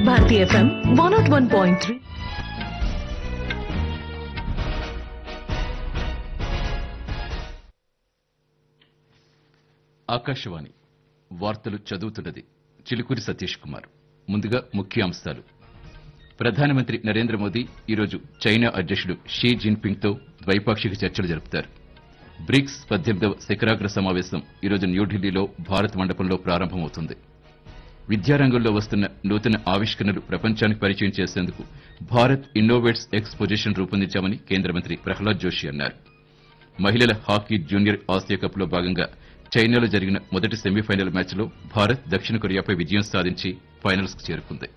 Bharati F M one naught one point three Akashvani వార్తలు చదువుతున్నది చిలుకూరి సతీష్ కుమార్ ముందుగా ముఖ్య అంశాలు ప్రధానమంత్రి నరేంద్ర మోదీ ఈరోజు చైనా అధ్యక్షుడు షీ జిన్పింగ్ తో ద్వైపాక్షిక చర్చలు జరుపుతారు బ్రిక్స్ పద్దెనిమిదవ శిఖరాగ్ర సమావేశం ఈరోజు న్యూఢిల్లీలో భారత్ మండపంలో ప్రారంభమవుతుంది విద్యారంగంలో వస్తున్న నూతన ఆవిష్కరణలు ప్రపంచానికి పరిచయం చేసేందుకు భారత్ ఇన్నోవేట్స్ ఎక్స్పోజిషన్ రూపొందించామని కేంద్ర మంత్రి ప్రహ్లాద్ జోషి అన్నారు మహిళల హాకీ జూనియర్ ఆసియా కప్ లో భాగంగా చైనాలో జరిగిన మొదటి సెమీఫైనల్ మ్యాచ్లో భారత్ దక్షిణ కొరియాపై విజయం సాధించి ఫైనల్స్ కు చేరుకుంది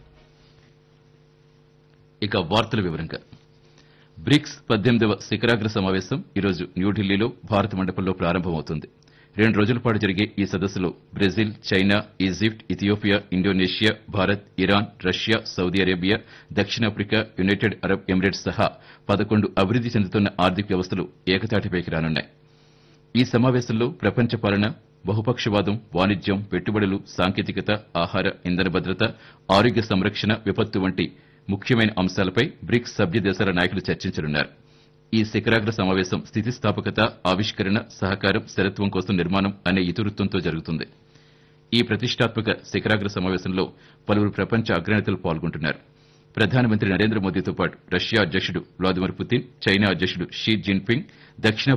ఇక వార్తల వివరంగా బ్రిక్స్ పద్దెనిమిదవ శిఖరాగ్ర సమావేశం ఈరోజు న్యూఢిల్లీలో భారత మండపంలో ప్రారంభమవుతుంది రెండు రోజుల పాటు జరిగే ఈ సదస్సులో Brazil China Egypt Ethiopia Indonesia Bharat Iran Russia Saudi Arabia దక్షిణాఫ్రికా యునైటెడ్ అరబ్ ఎమిరేట్స్ సహా పదకొండు అభివృద్ది చెందుతున్న ఆర్థిక వ్యవస్థలు ఏకతాటిపైకి రానున్నాయి ఈ సమావేశంలో ప్రపంచ పాలన బహుపక్షవాదం వాణిజ్యం పెట్టుబడులు సాంకేతికత ఆహార ఇంధన భద్రత ఆరోగ్య సంరక్షణ విపత్తు వంటి ముఖ్యమైన అంశాలపై బ్రిక్స్ సభ్య దేశాల నాయకులు చర్చించనున్నారు ఈ శిఖరాగ్ర సమావేశం స్థితిస్థాపకత ఆవిష్కరణ సహకారం స్థిరత్వం కోసం నిర్మాణం అనే ఇతివృత్తంతో జరుగుతుంది ఈ ప్రతిష్టాత్మక శిఖరాగ్ర సమావేశంలో పలువురు ప్రపంచ అగ్రనేతలు పాల్గొంటున్నారు ప్రధానమంత్రి నరేంద్ర మోదీతో పాటు రష్యా అధ్యక్షుడు వ్లాదిమిర్ పుతిన్ చైనా అధ్యక్షుడు షీ జిన్పింగ్ దక్షిణ